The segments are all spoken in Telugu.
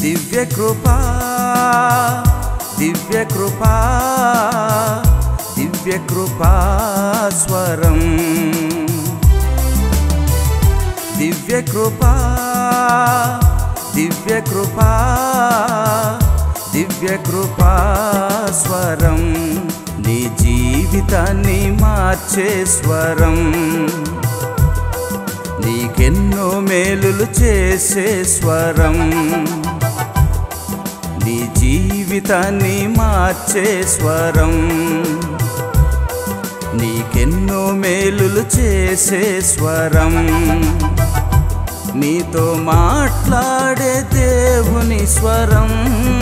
దివ్య కృపా దివ్య కృపా దివ్య కృపా స్వరం దివ్య కృపా దివ్య కృపా దివ్య కృపా స్వరం నీ జీవితాన్ని మార్చే స్వరం నీకెన్నో మేలులు చేసే స్వరం నీ జీవితాన్ని మార్చే స్వరం నీకెన్నో మేలులు చేసే స్వరం నీతో మాట్లాడే దేవుని స్వరం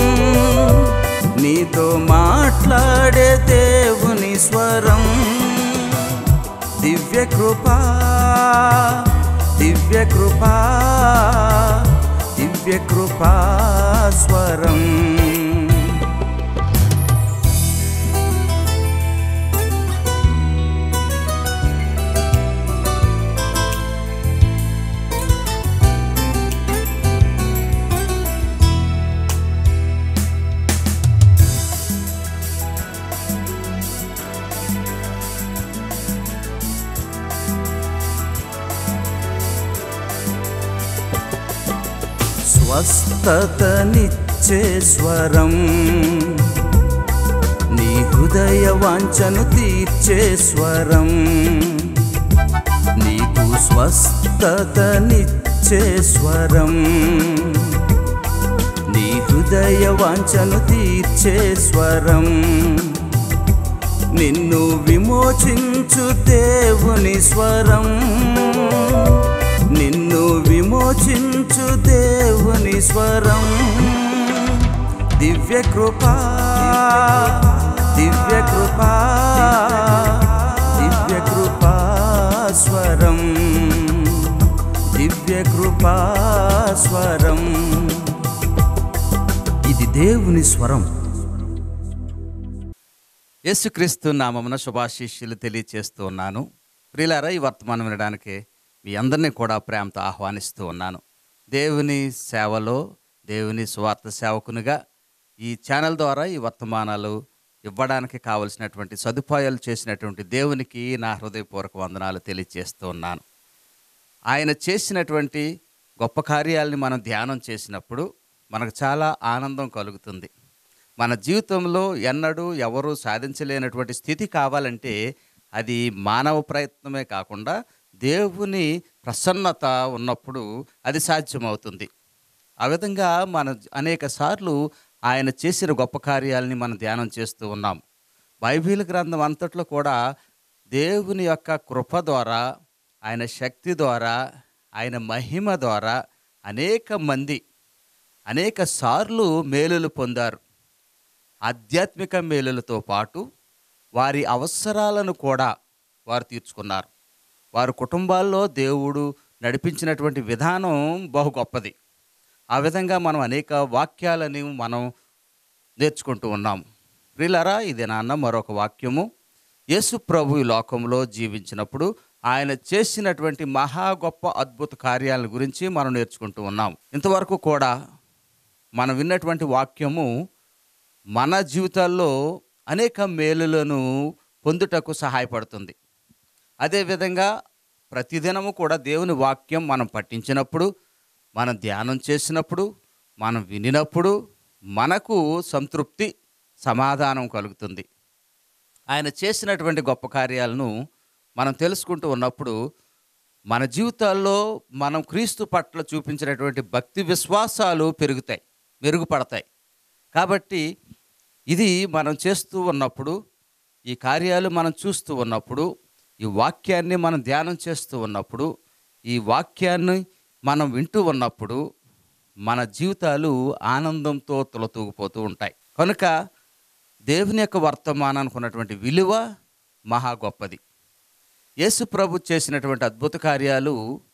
నీతో మాట్లాడే దేవుని స్వరం దివ్య కృపా దివ్య కృపా దివ్య కృపా స్వరం స్వస్థతనిచ్చే స్వరం నీ హృదయ వాంఛను తీర్చే స్వరం నీకు స్వస్థతనిచ్చే స్వరం నీ హృదయ వాంఛను తీర్చే స్వరం నిన్ను విమోచించు దేవుని స్వరం నిన్ను విమోచించు దేవుని స్వరం దివ్య కృపా దివ్య కృపా దివ్య కృపా స్వరం దివ్య కృపా స్వరం ఇది దేవుని స్వరం యేసుక్రీస్తు నామమున శుభాశీస్సులు తెలియచేస్తూ ఉన్నాను ప్రియులారా ఈ వర్తమానం వినడానికి మీ అందరినీ కూడా ప్రేమతో ఆహ్వానిస్తూ ఉన్నాను దేవుని సేవలో దేవుని సువార్త సేవకునిగా ఈ ఛానల్ ద్వారా ఈ వర్తమానాలు ఇవ్వడానికి కావలసినటువంటి సదుపాయాలు చేసినటువంటి దేవునికి నా హృదయపూర్వక వందనాలు తెలియచేస్తూ ఉన్నాను ఆయన చేసినటువంటి గొప్ప కార్యాలని మనం ధ్యానం చేసినప్పుడు మనకు చాలా ఆనందం కలుగుతుంది మన జీవితంలో ఎన్నడూ ఎవరూ సాధించలేనటువంటి స్థితి కావాలంటే అది మానవ ప్రయత్నమే కాకుండా దేవుని ప్రసన్నత ఉన్నప్పుడు అది సాధ్యమవుతుంది ఆ విధంగా మన అనేక సార్లు ఆయన చేసిన గొప్ప కార్యాలని మనం ధ్యానం చేస్తూ ఉన్నాం బైబిల్ గ్రంథం అంతట్లో కూడా దేవుని యొక్క కృప ద్వారా ఆయన శక్తి ద్వారా ఆయన మహిమ ద్వారా అనేక మంది అనేక సార్లు మేలులు పొందారు ఆధ్యాత్మిక మేలులతో పాటు వారి అవసరాలను కూడా వారు తీర్చుకున్నారు వారి కుటుంబాల్లో దేవుడు నడిపించినటువంటి విధానం బహు గొప్పది ఆ విధంగా మనం అనేక వాక్యాలని మనం నేర్చుకుంటూ ఉన్నాం ప్రియులారా ఇది నాన్న మరొక వాక్యము యేసు ప్రభు ఈ లోకంలో జీవించినప్పుడు ఆయన చేసినటువంటి మహా గొప్ప అద్భుత కార్యాల గురించి మనం నేర్చుకుంటూ ఉన్నాం ఇంతవరకు కూడా మనం విన్నటువంటి వాక్యము మన జీవితాల్లో అనేక మేలులను పొందుటకు సహాయపడుతుంది అదేవిధంగా ప్రతిదినము కూడా దేవుని వాక్యం మనం పఠించినప్పుడు మనం ధ్యానం చేసినప్పుడు మనం వినినప్పుడు మనకు సంతృప్తి సమాధానం కలుగుతుంది ఆయన చేసినటువంటి గొప్ప కార్యాలను మనం తెలుసుకుంటూ ఉన్నప్పుడు మన జీవితాల్లో మనం క్రీస్తు పట్ల చూపించినటువంటి భక్తి విశ్వాసాలు పెరుగుతాయి మెరుగుపడతాయి కాబట్టి ఇది మనం చేస్తూ ఉన్నప్పుడు ఈ కార్యాలు మనం చూస్తూ ఉన్నప్పుడు ఈ వాక్యాన్ని మనం ధ్యానం చేస్తూ ఉన్నప్పుడు ఈ వాక్యాన్ని మనం వింటూ ఉన్నప్పుడు మన జీవితాలు ఆనందంతో తులతూగిపోతూ ఉంటాయి కనుక దేవుని యొక్క వర్తమానానికి ఉన్నటువంటి విలువ మహా గొప్పది యేసు ప్రభు చేసినటువంటి అద్భుత కార్యాలు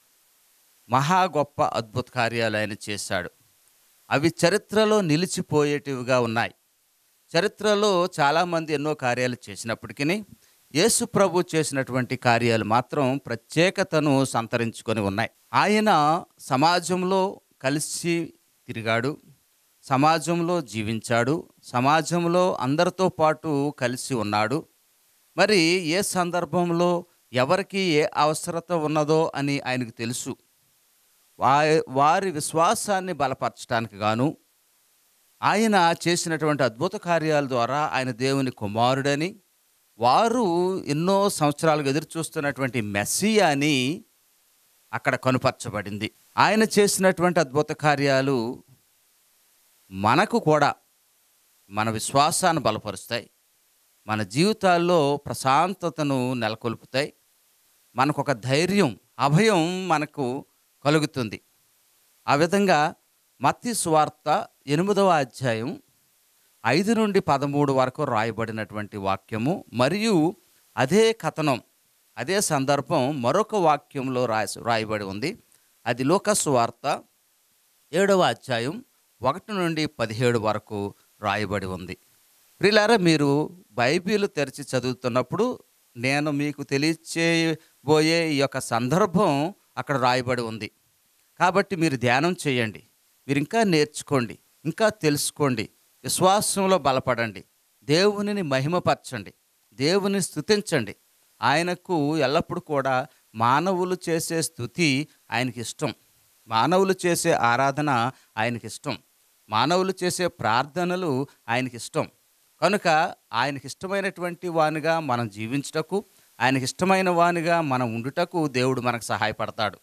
మహా గొప్ప అద్భుత కార్యాలు ఆయన చేశాడు అవి చరిత్రలో నిలిచిపోయేటివిగా ఉన్నాయి చరిత్రలో చాలామంది ఎన్నో కార్యాలు చేసినప్పటికీ యేసు ప్రభు చేసినటువంటి కార్యాలు మాత్రం ప్రత్యేకతను సంతరించుకొని ఉన్నాయి ఆయన సమాజంలో కలిసి తిరిగాడు సమాజంలో జీవించాడు సమాజంలో అందరితో పాటు కలిసి ఉన్నాడు మరి ఏ సందర్భంలో ఎవరికి ఏ అవసరత ఉన్నదో అని ఆయనకు తెలుసు వా- వారి విశ్వాసాన్ని బలపరచడానికి గాను ఆయన చేసినటువంటి అద్భుత కార్యాల ద్వారా ఆయన దేవుని కుమారుడని వారు ఎన్నో సంవత్సరాలుగా ఎదురు చూస్తున్నటువంటి మెస్సియాని అక్కడ కనుపరచబడింది ఆయన చేసినటువంటి అద్భుత కార్యాలు మనకు కూడా మన విశ్వాసాన్ని బలపరుస్తాయి మన జీవితాల్లో ప్రశాంతతను నెలకొల్పుతాయి మనకు ఒక ధైర్యం అభయం మనకు కలుగుతుంది ఆ విధంగా మత్తి స్వార్త ఎనిమిదవ అధ్యాయం ఐదు నుండి పదమూడు వరకు రాయబడినటువంటి వాక్యము మరియు అదే కథనం అదే సందర్భం మరొక వాక్యంలో రాసి రాయబడి ఉంది అది లోకస్ వార్త ఏడవ అధ్యాయం ఒకటి నుండి పదిహేడు వరకు రాయబడి ఉంది ప్రిలారా మీరు బైబిల్ తెరిచి చదువుతున్నప్పుడు నేను మీకు తెలియచేయబోయే ఈ యొక్క సందర్భం అక్కడ రాయబడి ఉంది కాబట్టి మీరు ధ్యానం చేయండి మీరు ఇంకా నేర్చుకోండి ఇంకా తెలుసుకోండి విశ్వాసంలో బలపడండి దేవునిని మహిమపరచండి దేవుని స్తుతించండి ఆయనకు ఎల్లప్పుడూ కూడా మానవులు చేసే స్థుతి ఆయనకి ఇష్టం మానవులు చేసే ఆరాధన ఆయనకి ఇష్టం మానవులు చేసే ప్రార్థనలు ఆయనకి ఇష్టం కనుక ఆయనకి ఇష్టమైనటువంటి వానిగా మనం జీవించుటకు ఆయనకి ఇష్టమైన వానిగా మనం ఉండుటకు దేవుడు మనకు సహాయపడతాడు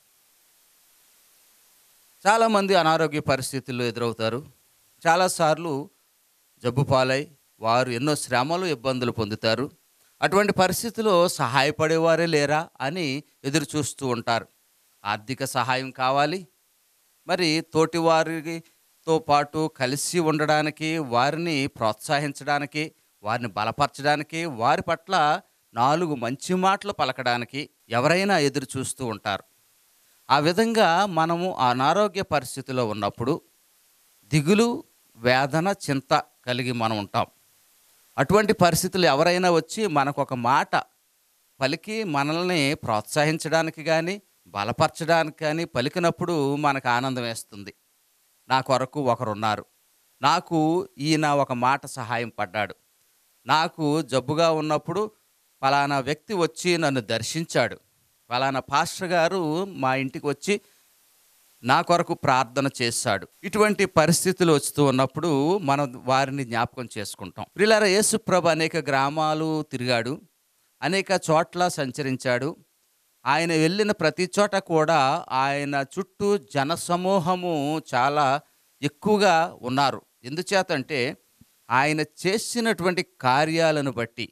చాలామంది అనారోగ్య పరిస్థితుల్లో ఎదురవుతారు చాలాసార్లు జబ్బు పాలై వారు ఎన్నో శ్రమలు ఇబ్బందులు పొందుతారు అటువంటి పరిస్థితిలో సహాయపడేవారే లేరా అని ఎదురు చూస్తూ ఉంటారు ఆర్థిక సహాయం కావాలి మరి తోటివారితో పాటు కలిసి ఉండడానికి వారిని ప్రోత్సహించడానికి వారిని బలపరచడానికి వారి పట్ల నాలుగు మంచి మాటలు పలకడానికి ఎవరైనా ఎదురు చూస్తూ ఉంటారు ఆ విధంగా మనము అనారోగ్య పరిస్థితిలో ఉన్నప్పుడు దిగులు వేదన చింత కలిగి మనం ఉంటాం అటువంటి పరిస్థితులు ఎవరైనా వచ్చి మనకు ఒక మాట పలికి మనల్ని ప్రోత్సహించడానికి కానీ బలపరచడానికి కానీ పలికినప్పుడు మనకు ఆనందం వేస్తుంది నా కొరకు ఒకరున్నారు నాకు ఈయన ఒక మాట సహాయం పడ్డాడు నాకు జబ్బుగా ఉన్నప్పుడు ఫలానా వ్యక్తి వచ్చి నన్ను దర్శించాడు ఫలానా పాస్టర్ గారు మా ఇంటికి వచ్చి నా కొరకు ప్రార్థన చేశాడు ఇటువంటి పరిస్థితులు వస్తూ ఉన్నప్పుడు మనం వారిని జ్ఞాపకం చేసుకుంటాం ప్రిలార యేసుప్రభ అనేక గ్రామాలు తిరిగాడు అనేక చోట్ల సంచరించాడు ఆయన వెళ్ళిన ప్రతి చోట కూడా ఆయన చుట్టూ జనసమూహము చాలా ఎక్కువగా ఉన్నారు ఎందుచేతంటే ఆయన చేసినటువంటి కార్యాలను బట్టి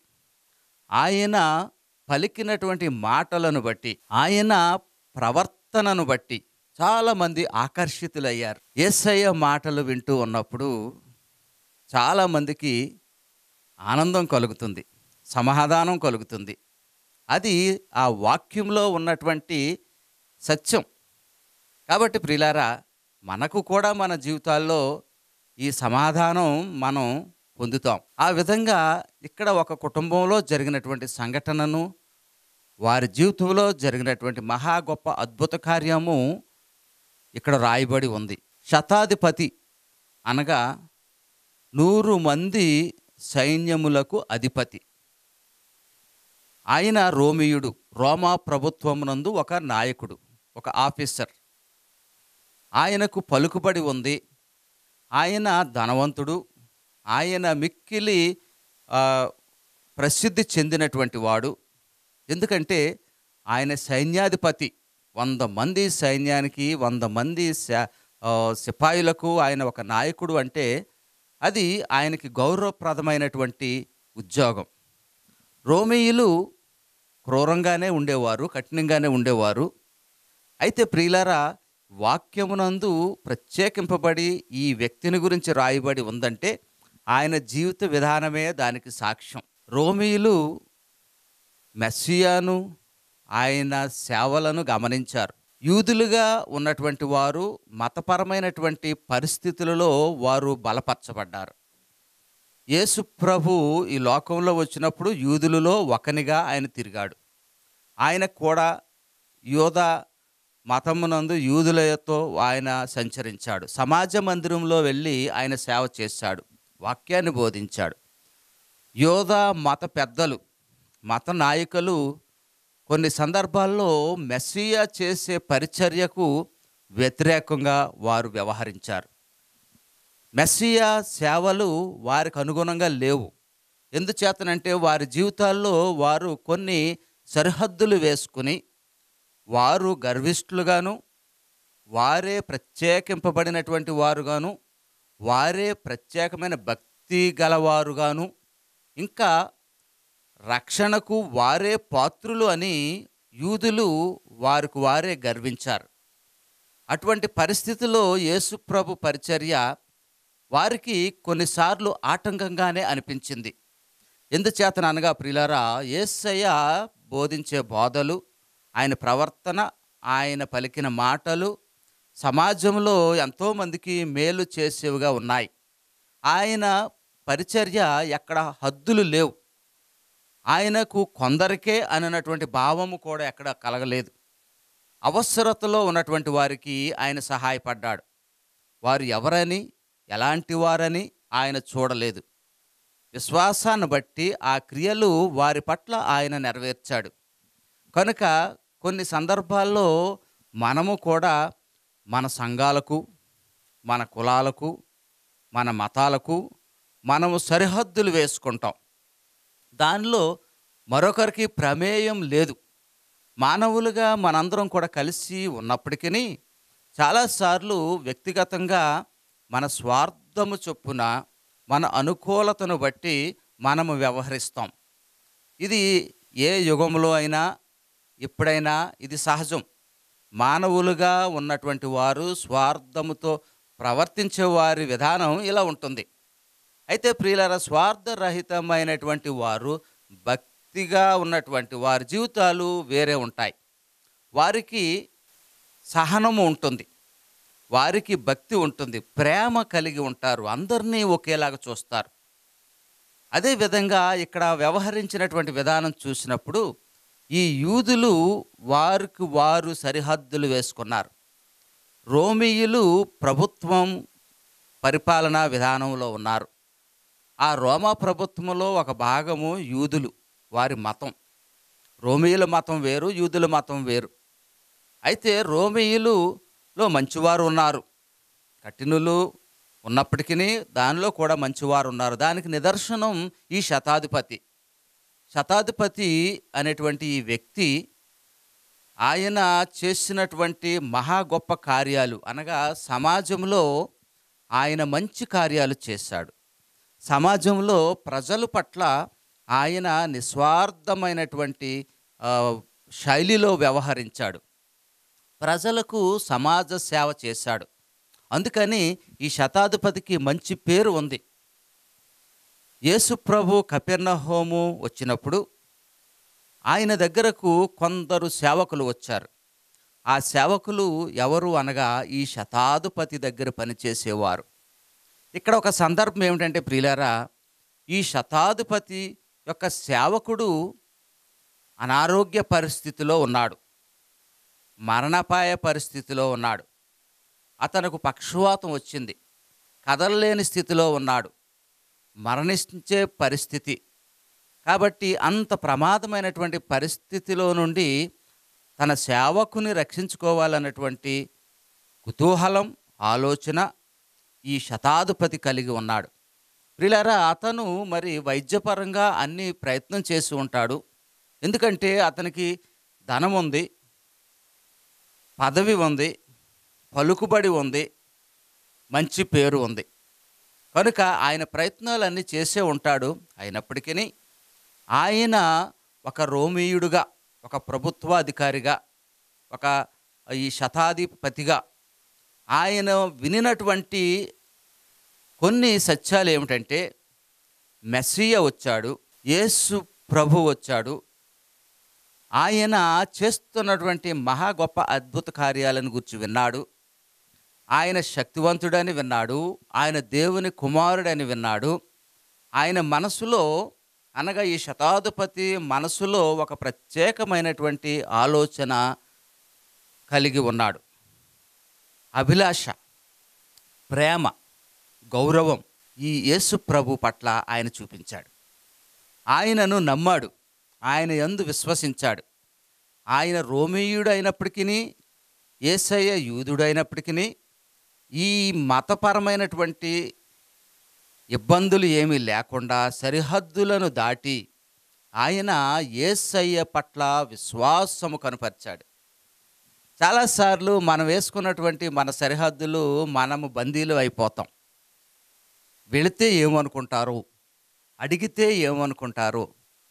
ఆయన పలికినటువంటి మాటలను బట్టి ఆయన ప్రవర్తనను బట్టి చాలామంది ఆకర్షితులయ్యారు ఏసయ్య మాటలు వింటూ ఉన్నప్పుడు చాలామందికి ఆనందం కలుగుతుంది సమాధానం కలుగుతుంది అది ఆ వాక్యంలో ఉన్నటువంటి సత్యం కాబట్టి ప్రిలారా మనకు కూడా మన జీవితాల్లో ఈ సమాధానం మనం పొందుతాం ఆ విధంగా ఇక్కడ ఒక కుటుంబంలో జరిగినటువంటి సంఘటనను వారి జీవితంలో జరిగినటువంటి మహా గొప్ప అద్భుత కార్యము ఇక్కడ రాయబడి ఉంది శతాధిపతి అనగా నూరు మంది సైన్యములకు అధిపతి ఆయన రోమియుడు రోమా ప్రభుత్వమునందు ఒక నాయకుడు ఒక ఆఫీసర్ ఆయనకు పలుకుబడి ఉంది ఆయన ధనవంతుడు ఆయన మిక్కిలి ఆ, ప్రసిద్ధి చెందినటువంటి వాడు ఎందుకంటే ఆయన సైన్యాధిపతి వంద మంది సైన్యానికి వంద మంది శా- ఆ, సిపాయిలకు ఆయన ఒక నాయకుడు అంటే అది ఆయనకి గౌరవప్రదమైనటువంటి ఉద్యోగం రోమియులు క్రూరంగానే ఉండేవారు కఠినంగానే ఉండేవారు అయితే ప్రియులారా వాక్యమునందు ప్రత్యేకింపబడి ఈ వ్యక్తిని గురించి రాయబడి ఉందంటే ఆయన జీవిత విధానమే దానికి సాక్ష్యం రోమియులు మెస్సియాను ఆయన సేవలను గమనించారు యూదులుగా ఉన్నటువంటి వారు మతపరమైనటువంటి పరిస్థితులలో వారు బలపరచబడ్డారు యేసు ప్రభు ఈ లోకంలో వచ్చినప్పుడు యూదులలో ఒకనిగా ఆయన తిరిగాడు ఆయన కూడా యోధ మతమునందు యూదులతో ఆయన సంచరించాడు సమాజ మందిరంలో వెళ్ళి ఆయన సేవ చేశాడు వాక్యాన్ని బోధించాడు యోధ మత పెద్దలు మత నాయకులు కొన్ని సందర్భాల్లో మెస్సియా చేసే పరిచర్యకు వ్యతిరేకంగా వారు వ్యవహరించారు మెస్సియా సేవలు వారికి అనుగుణంగా లేవు ఎందుచేతనంటే వారి జీవితాల్లో వారు కొన్ని సరిహద్దులు వేసుకుని వారు గర్విష్ఠులుగాను వారే ప్రత్యేకింపబడినటువంటి వారుగాను వారే ప్రత్యేకమైన భక్తి గలవారుగాను ఇంకా రక్షణకు వారే పాత్రులు అని యూదులు వారికి వారే గర్వించారు అటువంటి పరిస్థితిలో యేసుప్రభు పరిచర్య వారికి కొన్నిసార్లు ఆటంకంగానే అనిపించింది ఎందుచేతన అనగా ప్రియులారా యేసయ్య బోధించే బోధలు ఆయన ప్రవర్తన ఆయన పలికిన మాటలు సమాజంలో ఎంతోమందికి మేలు చేసేవిగా ఉన్నాయి ఆయన పరిచర్య ఎక్కడ హద్దులు లేవు ఆయనకు కొందరికే అననటువంటి భావము కూడా ఎక్కడ కలగలేదు అవసరతలో ఉన్నటువంటి వారికి ఆయన సహాయపడ్డాడు వారు ఎవరని ఎలాంటి వారని ఆయన చూడలేదు విశ్వాసాన్ని బట్టి ఆ క్రియలు వారి పట్ల ఆయన నెరవేర్చాడు కనుక కొన్ని సందర్భాల్లో మనము కూడా మన సంఘాలకు మన కులాలకు మన మతాలకు మనము సరిహద్దులు వేసుకుంటాం దానిలో మరొకరికి ప్రమేయం లేదు మానవులుగా మనందరం కూడా కలిసి ఉన్నప్పటికీ చాలాసార్లు వ్యక్తిగతంగా మన స్వార్థము చొప్పున మన అనుకూలతను బట్టి మనము వ్యవహరిస్తాం ఇది ఏ యుగంలో అయినా ఎప్పుడైనా ఇది సహజం మానవులుగా ఉన్నటువంటి వారు స్వార్థముతో ప్రవర్తించే వారి విధానం ఇలా ఉంటుంది అయితే ప్రియులర స్వార్థరహితమైనటువంటి వారు భక్తిగా ఉన్నటువంటి వారి జీవితాలు వేరే ఉంటాయి వారికి సహనము ఉంటుంది వారికి భక్తి ఉంటుంది ప్రేమ కలిగి ఉంటారు అందరినీ ఒకేలాగా చూస్తారు అదేవిధంగా ఇక్కడ వ్యవహరించినటువంటి విధానం చూసినప్పుడు ఈ యూదులు వారికి వారు సరిహద్దులు వేసుకున్నారు రోమియులు ప్రభుత్వం పరిపాలనా విధానంలో ఉన్నారు ఆ రోమా ప్రభుత్వంలో ఒక భాగము యూదులు వారి మతం రోమియుల మతం వేరు యూదుల మతం వేరు అయితే రోమియులులో మంచివారు ఉన్నారు కఠినులు ఉన్నప్పటికీ దానిలో కూడా మంచివారు ఉన్నారు దానికి నిదర్శనం ఈ శతాధిపతి శతాధిపతి అనేటువంటి ఈ వ్యక్తి ఆయన చేసినటువంటి మహా గొప్ప కార్యాలు అనగా సమాజంలో ఆయన మంచి కార్యాలు చేశాడు సమాజంలో ప్రజల పట్ల ఆయన నిస్వార్థమైనటువంటి ఆ, శైలిలో వ్యవహరించాడు ప్రజలకు సమాజ సేవ చేశాడు అందుకని ఈ శతాధిపతికి మంచి పేరు ఉంది యేసు ప్రభు కపెర్నహోము వచ్చినప్పుడు ఆయన దగ్గరకు కొందరు సేవకులు వచ్చారు ఆ సేవకులు ఎవరు అనగా ఈ శతాధిపతి దగ్గర పనిచేసేవారు ఇక్కడ ఒక సందర్భం ఏమిటంటే ప్రియులారా ఈ శతాధిపతి యొక్క సేవకుడు అనారోగ్య పరిస్థితిలో ఉన్నాడు మరణపాయ పరిస్థితిలో ఉన్నాడు అతనికి పక్షవాతం వచ్చింది కదలలేని స్థితిలో ఉన్నాడు మరణించే పరిస్థితి కాబట్టి అంత ప్రమాదమైనటువంటి పరిస్థితిలో నుండి తన సేవకుని రక్షించుకోవాలన్నటువంటి కుతూహలం ఆలోచన ఈ శతాధిపతి కలిగి ఉన్నాడు ప్రిలారా అతను మరి వైద్యపరంగా అన్ని ప్రయత్నం చేసి ఉంటాడు ఎందుకంటే అతనికి ధనం ఉంది పదవి ఉంది పలుకుబడి ఉంది మంచి పేరు ఉంది కనుక ఆయన ప్రయత్నాలన్నీ చేసే ఉంటాడు అయినప్పటికీ ఆయన ఒక రోమీయుడుగా ఒక ప్రభుత్వాధికారిగా ఒక ఈ శతాధిపతిగా ఆయన వినినటువంటి కొన్ని సత్యాలు ఏమిటంటే మెస్సియ వచ్చాడు యేసు ప్రభు వచ్చాడు ఆయన చేస్తున్నటువంటి మహా గొప్ప అద్భుత కార్యాలను గురించి విన్నాడు ఆయన శక్తివంతుడని విన్నాడు ఆయన దేవుని కుమారుడని విన్నాడు ఆయన మనసులో అనగా ఈ శతాధిపతి మనసులో ఒక ప్రత్యేకమైనటువంటి ఆలోచన కలిగి ఉన్నాడు అభిలాష ప్రేమ గౌరవం ఈ యేసు ప్రభు పట్ల ఆయన చూపించాడు ఆయనను నమ్మాడు ఆయన యందు విశ్వసించాడు ఆయన రోమీయుడు అయినప్పటికీ ఏసయ్య యూదుడైనప్పటికీ ఈ మతపరమైనటువంటి ఇబ్బందులు ఏమీ లేకుండా సరిహద్దులను దాటి ఆయన ఏసయ్య పట్ల విశ్వాసము కనపరిచాడు చాలాసార్లు మనం వేసుకున్నటువంటి మన సరిహద్దులు మనము బందీలు అయిపోతాం వెళితే ఏమనుకుంటారు అడిగితే ఏమనుకుంటారు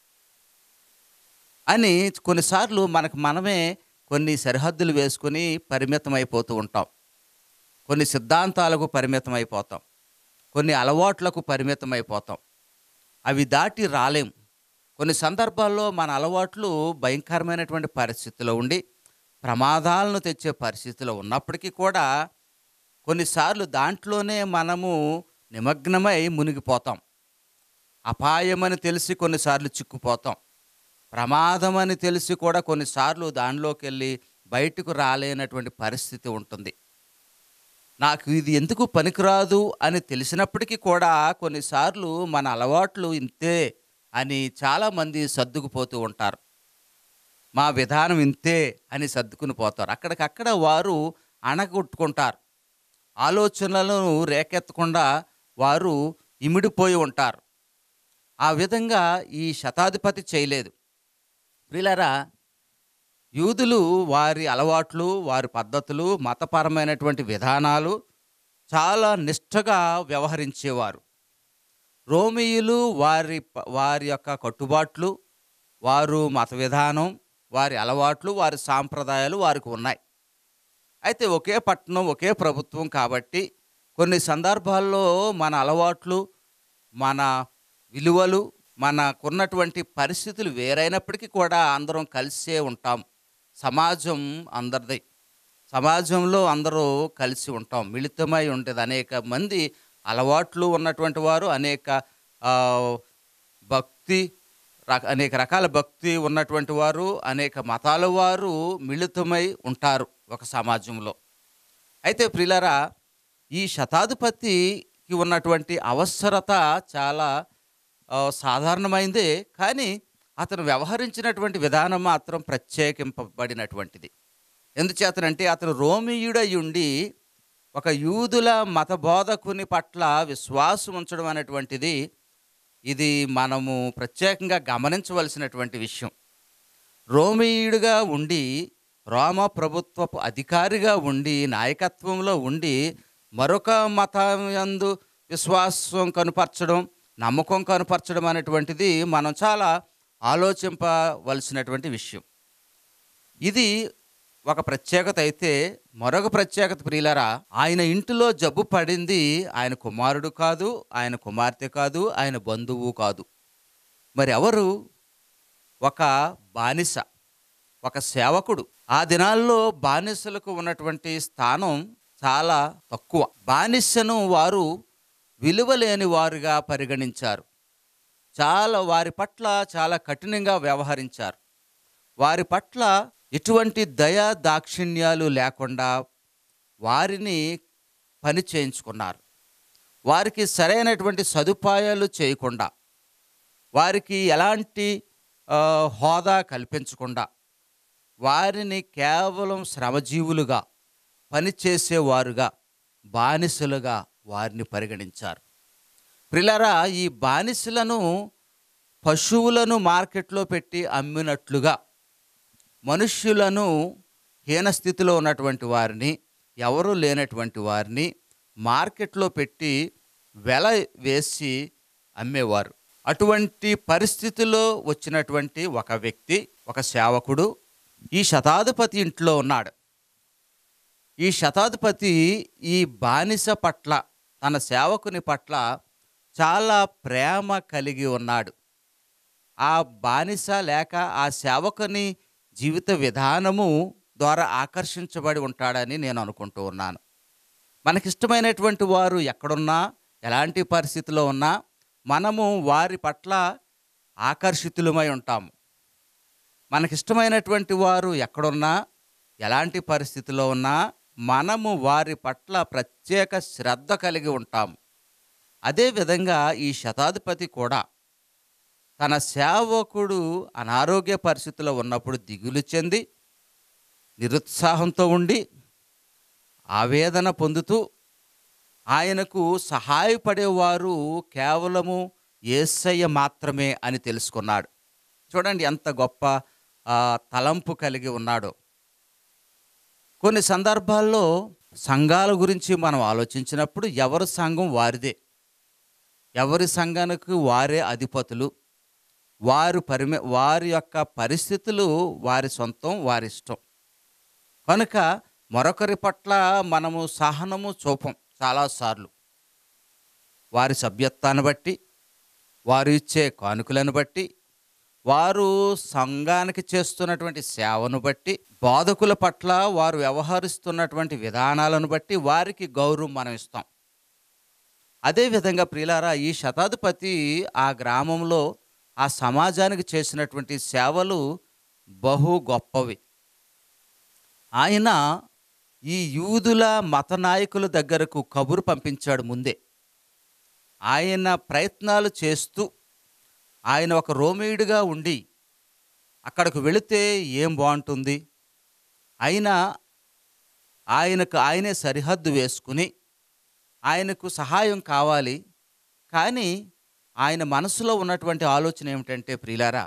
అని కొన్నిసార్లు మనకు మనమే కొన్ని సరిహద్దులు వేసుకొని పరిమితం అయిపోతూ ఉంటాం కొన్ని సిద్ధాంతాలకు పరిమితం అయిపోతాం కొన్ని అలవాట్లకు పరిమితం అయిపోతాం అవి దాటి రాలేం కొన్ని సందర్భాల్లో మన అలవాట్లు భయంకరమైనటువంటి పరిస్థితిలో ఉండి ప్రమాదాలను తెచ్చే పరిస్థితిలో ఉన్నప్పటికీ కూడా కొన్నిసార్లు దాంట్లోనే మనము నిమగ్నమై మునిగిపోతాం అపాయమని తెలిసి కొన్నిసార్లు చిక్కుపోతాం ప్రమాదమని తెలిసి కూడా కొన్నిసార్లు దానిలోకి వెళ్ళి బయటకు రాలేనటువంటి పరిస్థితి ఉంటుంది నాకు ఇది ఎందుకు పనికిరాదు అని తెలిసినప్పటికీ కూడా కొన్నిసార్లు మన అలవాట్లు ఇంతే అని చాలామంది సర్దుకుపోతూ ఉంటారు మా విధానం ఇంతే అని సర్దుకుని పోతారు అక్కడికక్కడ వారు అణగొట్టుకుంటారు ఆలోచనలను రేకెత్తకుండా వారు ఇమిడిపోయి ఉంటారు ఆ విధంగా ఈ శతాధిపతి చేయలేదు ప్రిలరా యూదులు వారి అలవాట్లు వారి పద్ధతులు మతపరమైనటువంటి విధానాలు చాలా నిష్ఠగా వ్యవహరించేవారు రోమియులు వారి ప- వారి యొక్క కట్టుబాట్లు వారు మత విధానం వారి అలవాట్లు వారి సాంప్రదాయాలు వారికి ఉన్నాయి అయితే ఒకే పట్టణం ఒకే ప్రభుత్వం కాబట్టి కొన్ని సందర్భాల్లో మన అలవాట్లు మన విలువలు మనకున్నటువంటి పరిస్థితులు వేరైనప్పటికీ కూడా అందరం కలిసే ఉంటాం సమాజం అందరిది సమాజంలో అందరూ కలిసి ఉంటాం మిళితమై ఉంటుంది అనేక మంది అలవాట్లు ఉన్నటువంటి వారు అనేక ఆ, భక్తి రక- అనేక రకాల భక్తి ఉన్నటువంటి వారు అనేక మతాల వారు మిళితమై ఉంటారు ఒక సమాజంలో అయితే ప్రిలరా ఈ శతాధిపతికి ఉన్నటువంటి అవసరత చాలా ఆ, సాధారణమైందే కానీ అతను వ్యవహరించినటువంటి విధానం మాత్రం ప్రత్యేకింపబడినటువంటిది ఎందుచేతనంటే అతను రోమియుడై ఉండి ఒక యూదుల మత బోధకుని పట్ల విశ్వాసం ఉంచడం అనేటువంటిది ఇది మనము ప్రత్యేకంగా గమనించవలసినటువంటి విషయం రోమియుడిగా ఉండి రోమ ప్రభుత్వపు అధికారిగా ఉండి నాయకత్వంలో ఉండి మరొక మతం యందు విశ్వాసం కనుపరచడం నమ్మకం కనుపరచడం అనేటువంటిది మనం చాలా ఆలోచింపవలసినటువంటి విషయం ఇది ఒక ప్రత్యేకత అయితే మరొక ప్రత్యేకత ప్రియులరా ఆయన ఇంటిలో జబ్బు పడింది ఆయన కుమారుడు కాదు ఆయన కుమార్తె కాదు ఆయన బంధువు కాదు మరి ఎవరు ఒక బానిస ఒక సేవకుడు ఆ దినాల్లో బానిసలకు ఉన్నటువంటి స్థానం చాలా తక్కువ బానిసను వారు విలువలేని వారుగా పరిగణించారు చాలా వారి పట్ల చాలా కఠినంగా వ్యవహరించారు వారి పట్ల ఎటువంటి దయా దాక్షిణ్యాలు లేకుండా వారిని పని చేయించుకున్నారు వారికి సరైనటువంటి సదుపాయాలు చేయకుండా వారికి ఎలాంటి ఆ, హోదా కల్పించకుండా వారిని కేవలం శ్రమజీవులుగా పనిచేసేవారుగా బానిసలుగా వారిని పరిగణించారు ప్రిలరా ఈ బానిసలను పశువులను మార్కెట్లో పెట్టి అమ్మినట్లుగా మనుష్యులను హీనస్థితిలో ఉన్నటువంటి వారిని ఎవరూ లేనటువంటి వారిని మార్కెట్లో పెట్టి వెల వేసి అమ్మేవారు అటువంటి పరిస్థితిలో వచ్చినటువంటి ఒక వ్యక్తి ఒక సేవకుడు ఈ శతాధిపతి ఇంట్లో ఉన్నాడు ఈ శతాధిపతి ఈ బానిస పట్ల తన సేవకుని పట్ల చాలా ప్రేమ కలిగి ఉన్నాడు ఆ బానిస లేక ఆ సేవకుని జీవిత విధానము ద్వారా ఆకర్షించబడి ఉంటాడని నేను అనుకుంటూ ఉన్నాను మనకిష్టమైనటువంటి వారు ఎక్కడున్నా ఎలాంటి పరిస్థితిలో ఉన్నా మనము వారి పట్ల ఆకర్షితులమై ఉంటాము మనకిష్టమైనటువంటి వారు ఎక్కడున్నా ఎలాంటి పరిస్థితిలో ఉన్నా మనము వారి పట్ల ప్రత్యేక శ్రద్ధ కలిగి ఉంటాము అదేవిధంగా ఈ శతాధిపతి కూడా తన సేవకుడు అనారోగ్య పరిస్థితిలో ఉన్నప్పుడు దిగులు చెంది నిరుత్సాహంతో ఉండి ఆవేదన పొందుతూ ఆయనకు సహాయపడేవారు కేవలము ఏసయ్య మాత్రమే అని తెలుసుకున్నాడు చూడండి ఎంత గొప్ప ఆ, తలంపు కలిగి ఉన్నాడో కొన్ని సందర్భాల్లో సంఘాల గురించి మనం ఆలోచించినప్పుడు ఎవరి సంఘం వారిదే ఎవరి సంఘానికి వారే అధిపతులు వారు పరిమి వారి యొక్క పరిస్థితులు వారి సొంతం వారి ఇష్టం కనుక మరొకరి పట్ల మనము సహనము చూపం చాలాసార్లు వారి సభ్యత్వాన్ని బట్టి వారు ఇచ్చే కానుకలను బట్టి వారు సంఘానికి చేస్తున్నటువంటి సేవను బట్టి బోధకుల పట్ల వారు వ్యవహరిస్తున్నటువంటి విధానాలను బట్టి వారికి గౌరవం మనం ఇస్తాం అదేవిధంగా ప్రియులారా ఈ శతాధిపతి ఆ గ్రామంలో ఆ సమాజానికి చేసినటువంటి సేవలు బహు గొప్పవి ఆయన ఈ యూదుల మత నాయకుల దగ్గరకు కబురు పంపించాడు ముందే ఆయన ప్రయత్నాలు చేస్తూ ఆయన ఒక రోమేయుడిగా ఉండి అక్కడికి వెళితే ఏం బాగుంటుంది అయినా ఆయనకు ఆయనే సరిహద్దు వేసుకుని ఆయనకు సహాయం కావాలి కానీ ఆయన మనసులో ఉన్నటువంటి ఆలోచన ఏమిటంటే ప్రియులారా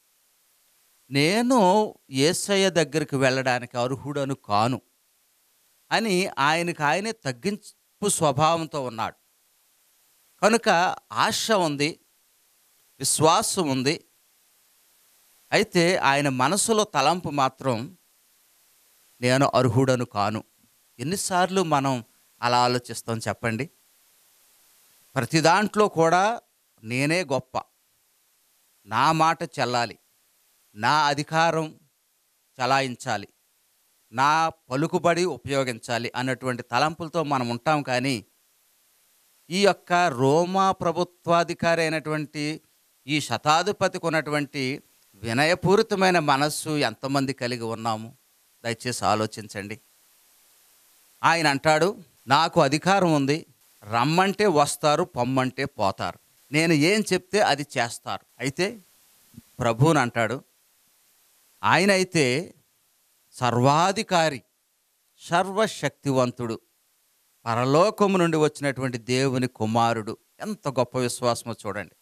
నేను ఏసయ్య దగ్గరికి వెళ్ళడానికి అర్హుడను కాను అని ఆయనకు ఆయనే తగ్గింపు స్వభావంతో ఉన్నాడు కనుక ఆశ ఉంది విశ్వాసం ఉంది అయితే ఆయన మనసులో తలంపు మాత్రం నేను అర్హుడను కాను ఎన్నిసార్లు మనం అలా ఆలోచిస్తాం చెప్పండి ప్రతి దాంట్లో కూడా నేనే గొప్ప నా మాట చెల్లాలి నా అధికారం చలాయించాలి నా పలుకుబడి ఉపయోగించాలి అన్నటువంటి తలంపులతో మనం ఉంటాం కానీ ఈ యొక్క రోమా ప్రభుత్వాధికారి అయినటువంటి ఈ శతాధిపతికి ఉన్నటువంటి వినయపూరితమైన మనస్సు ఎంతమంది కలిగి ఉన్నాము దయచేసి ఆలోచించండి ఆయన అంటాడు నాకు అధికారం ఉంది రమ్మంటే వస్తారు పొమ్మంటే పోతారు నేను ఏం చెప్తే అది చేస్తారు అయితే ప్రభువుని అంటాడు ఆయన అయితే సర్వాధికారి సర్వశక్తివంతుడు పరలోకము నుండి వచ్చినటువంటి దేవుని కుమారుడు ఎంత గొప్ప విశ్వాసమో చూడండి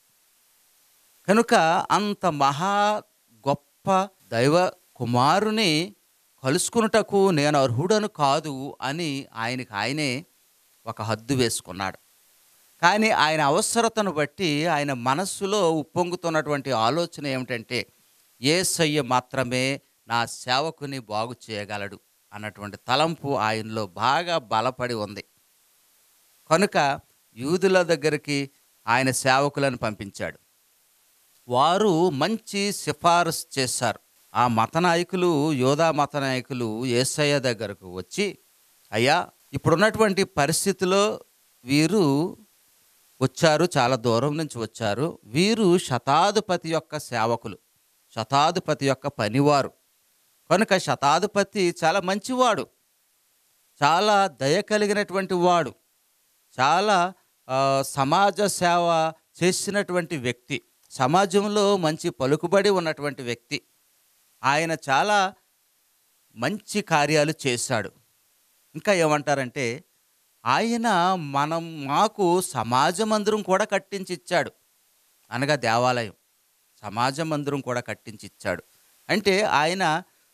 కనుక అంత మహా గొప్ప దైవ కుమారుని కలుసుకున్నటకు నేను అర్హుడను కాదు అని ఆయనకి ఆయనే ఒక హద్దు వేసుకున్నాడు కానీ ఆయన అవసరతను బట్టి ఆయన మనస్సులో ఉప్పొంగుతున్నటువంటి ఆలోచన ఏమిటంటే ఏసయ్య మాత్రమే నా సేవకుని బాగు చేయగలడు అన్నటువంటి తలంపు ఆయనలో బాగా బలపడి ఉంది కనుక యూదుల దగ్గరికి ఆయన సేవకులను పంపించాడు వారు మంచి సిఫారసు చేశారు ఆ మత నాయకులు యోధా మత నాయకులు ఏసయ్య దగ్గరకు వచ్చి అయ్యా ఇప్పుడున్నటువంటి పరిస్థితిలో వీరు వచ్చారు చాలా దూరం నుంచి వచ్చారు వీరు శతాధిపతి యొక్క సేవకులు శతాధిపతి యొక్క పనివారు కనుక శతాధిపతి చాలా మంచివాడు చాలా దయ కలిగినటువంటి వాడు చాలా ఆ, సమాజ సేవ చేసినటువంటి వ్యక్తి సమాజంలో మంచి పలుకుబడి ఉన్నటువంటి వ్యక్తి ఆయన చాలా మంచి కార్యాలు చేశాడు ఇంకా ఏమంటారంటే ఆయన మనం మాకు సమాజ మందిరం కూడా కట్టించి ఇచ్చాడు అనగా దేవాలయం సమాజ మందిరం కూడా కట్టించి ఇచ్చాడు అంటే ఆయన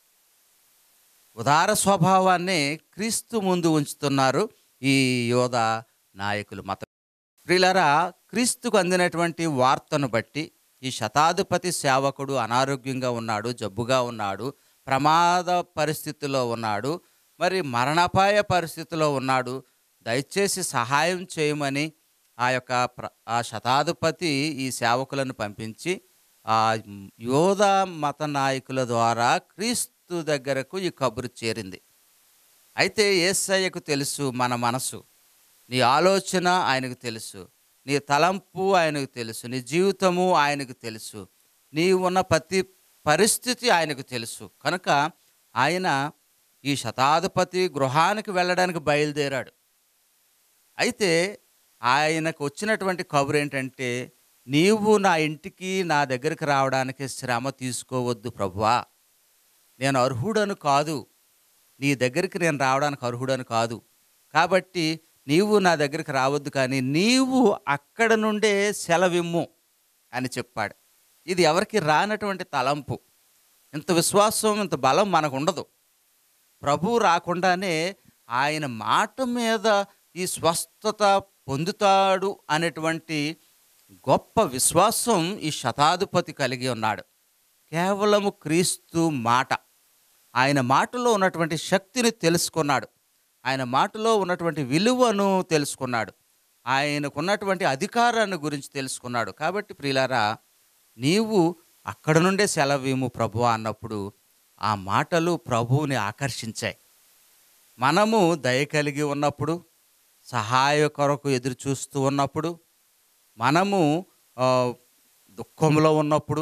ఉదార స్వభావాన్ని క్రీస్తు ముందు ఉంచుతున్నారు ఈ యోధ నాయకులు మత ప్రియులరా క్రీస్తుకు అందినటువంటి వార్తను బట్టి ఈ శతాధిపతి సేవకుడు అనారోగ్యంగా ఉన్నాడు జబ్బుగా ఉన్నాడు ప్రమాద పరిస్థితిలో ఉన్నాడు మరి మరణాపాయ పరిస్థితిలో ఉన్నాడు దయచేసి సహాయం చేయమని ఆ యొక్క ప్ర ఆ శతాధిపతి ఈ సేవకులను పంపించి ఆ యోధ మత నాయకుల ద్వారా క్రీస్తు దగ్గరకు ఈ కబురు చేరింది అయితే ఏసయ్యకు తెలుసు మన మనసు నీ ఆలోచన ఆయనకు తెలుసు నీ తలంపు ఆయనకు తెలుసు నీ జీవితము ఆయనకు తెలుసు నీ ఉన్న ప్రతి పరిస్థితి ఆయనకు తెలుసు కనుక ఆయన ఈ శతాధిపతి గృహానికి వెళ్ళడానికి బయలుదేరాడు అయితే ఆయనకు వచ్చినటువంటి కబురు ఏంటంటే నీవు నా ఇంటికి నా దగ్గరికి రావడానికి శ్రమ తీసుకోవద్దు ప్రభువా నేను అర్హుడను కాదు నీ దగ్గరికి నేను రావడానికి అర్హుడను కాదు కాబట్టి నీవు నా దగ్గరికి రావద్దు కానీ నీవు అక్కడ నుండే సెలవిమ్ము అని చెప్పాడు ఇది ఎవరికి రానటువంటి తలంపు ఇంత విశ్వాసం ఇంత బలం మనకు ఉండదు ప్రభు రాకుండానే ఆయన మాట మీద ఈ స్వస్థత పొందుతాడు అనేటువంటి గొప్ప విశ్వాసం ఈ శతాధిపతి కలిగి ఉన్నాడు కేవలము క్రీస్తు మాట ఆయన మాటలో ఉన్నటువంటి శక్తిని తెలుసుకున్నాడు ఆయన మాటలో ఉన్నటువంటి విలువను తెలుసుకున్నాడు ఆయనకున్నటువంటి అధికారాన్ని గురించి తెలుసుకున్నాడు కాబట్టి ప్రియులారా నీవు అక్కడ నుండే సెలవేము ప్రభు అన్నప్పుడు ఆ మాటలు ప్రభువుని ఆకర్షించాయి మనము దయ కలిగి ఉన్నప్పుడు సహాయ కొరకు ఎదురు చూస్తూ ఉన్నప్పుడు మనము ఆ, దుఃఖంలో ఉన్నప్పుడు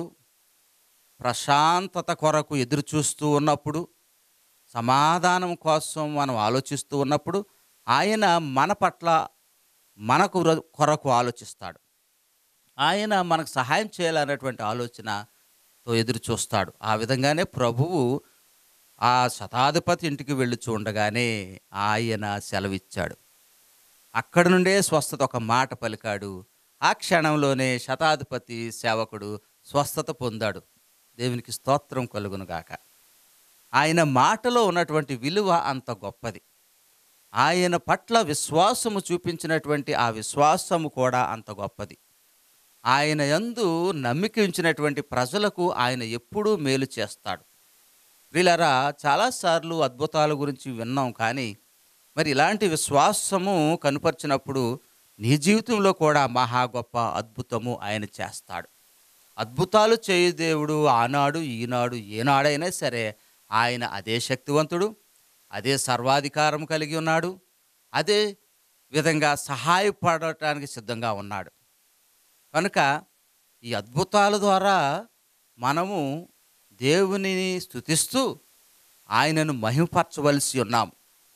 ప్రశాంతత కొరకు ఎదురు చూస్తూ ఉన్నప్పుడు సమాధానం కోసం మనం ఆలోచిస్తూ ఉన్నప్పుడు ఆయన మన పట్ల మనకు ర- కొరకు ఆలోచిస్తాడు ఆయన మనకు సహాయం చేయాలనేటువంటి ఆలోచనతో ఎదురు చూస్తాడు ఆ విధంగానే ప్రభువు ఆ శతాధిపతి ఇంటికి వెళ్ళి చూడగానే ఆయన సెలవిచ్చాడు అక్కడి నుండే స్వస్థత ఒక మాట పలికాడు ఆ క్షణంలోనే శతాధిపతి సేవకుడు స్వస్థత పొందాడు దేవునికి స్తోత్రం కలుగునుగాక ఆయన మాటలో ఉన్నటువంటి విలువ అంత గొప్పది ఆయన పట్ల విశ్వాసము చూపించినటువంటి ఆ విశ్వాసము కూడా అంత గొప్పది ఆయన యందు నమ్మిక ఉంచినటువంటి ప్రజలకు ఆయన ఎప్పుడూ మేలు చేస్తాడు వీళ్ళరా చాలాసార్లు అద్భుతాల గురించి విన్నాం కానీ మరి ఇలాంటి విశ్వాసము కనుపరిచినప్పుడు నీ జీవితంలో కూడా మహా గొప్ప అద్భుతము ఆయన చేస్తాడు అద్భుతాలు చేయు దేవుడు ఆనాడు ఈనాడు ఏనాడైనా సరే ఆయన అదే శక్తివంతుడు అదే సర్వాధికారం కలిగి ఉన్నాడు అదే విధంగా సహాయపడటానికి సిద్ధంగా ఉన్నాడు కనుక ఈ అద్భుతాల ద్వారా మనము దేవునిని స్తుతిస్తూ ఆయనను మహిమపరచవలసి ఉన్నాం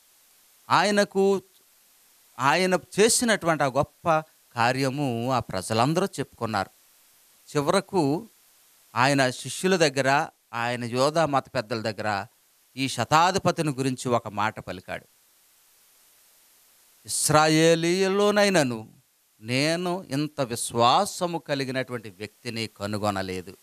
ఆయనకు ఆయన చేసినటువంటి ఆ గొప్ప కార్యము ఆ ప్రజలందరూ చెప్పుకున్నారు చివరకు ఆయన శిష్యుల దగ్గర ఆయన యోధా మత పెద్దల దగ్గర ఈ శతాధిపతిని గురించి ఒక మాట పలికాడు ఇస్రాయేలీలోనైనను నేను ఇంత విశ్వాసము కలిగినటువంటి వ్యక్తిని కనుగొనలేదు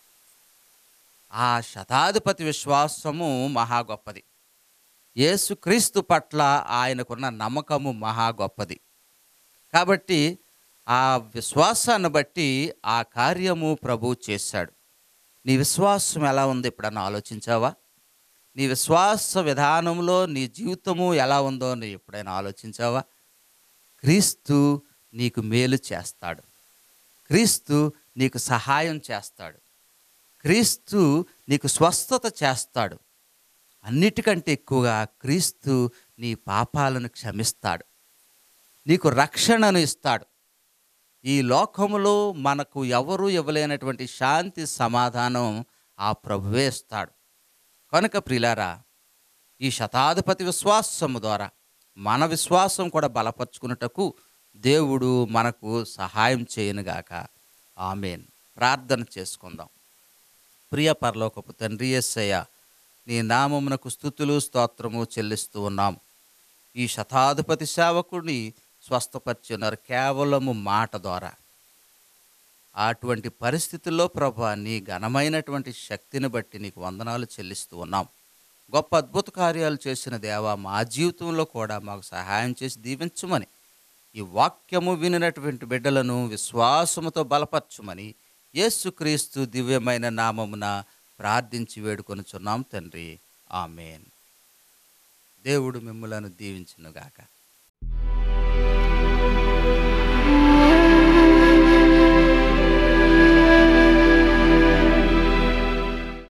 ఆ శతాధిపతి విశ్వాసము మహా గొప్పది యేసుక్రీస్తు పట్ల ఆయనకున్న నమ్మకము మహా గొప్పది కాబట్టి ఆ విశ్వాసాన్ని బట్టి ఆ కార్యము ప్రభు చేశాడు నీ విశ్వాసం ఎలా ఉంది ఎప్పుడన్నా ఆలోచించావా నీ విశ్వాస విధానంలో నీ జీవితము ఎలా ఉందో నీ ఎప్పుడైనా ఆలోచించావా క్రీస్తు నీకు మేలు చేస్తాడు క్రీస్తు నీకు సహాయం చేస్తాడు క్రీస్తు నీకు స్వస్థత చేస్తాడు అన్నిటికంటే ఎక్కువగా క్రీస్తు నీ పాపాలను క్షమిస్తాడు నీకు రక్షణను ఇస్తాడు ఈ లోకములో మనకు ఎవరు ఇవ్వలేనటువంటి శాంతి సమాధానం ఆ ప్రభువే ఇస్తాడు కనుక ప్రిలారా ఈ శతాధిపతి విశ్వాసము ద్వారా మన విశ్వాసం కూడా బలపరుచుకున్నటకు దేవుడు మనకు సహాయం చేయనుగాక ఆమెన్ ప్రార్థన చేసుకుందాం ప్రియ పరలోకపు తండ్రి యేసయ్య నీ నామమునకు స్థుతులు స్తోత్రము చెల్లిస్తూ ఉన్నాము ఈ శతాధిపతి సేవకుడిని స్వస్థపరిచున్నారు కేవలము మాట ద్వారా అటువంటి పరిస్థితుల్లో ప్రభా నీ ఘనమైనటువంటి శక్తిని బట్టి నీకు వందనాలు చెల్లిస్తూ ఉన్నాం గొప్ప అద్భుత కార్యాలు చేసిన దేవా మా జీవితంలో కూడా మాకు సహాయం చేసి దీవించమని ఈ వాక్యము వినినటువంటి బిడ్డలను విశ్వాసముతో బలపరచుమని యేసుక్రీస్తు దివ్యమైన నామమున ప్రార్థించి వేడుకొనుచున్నాం తండ్రి ఆమెన్ దేవుడు మిమ్మలను దీవించునుగాక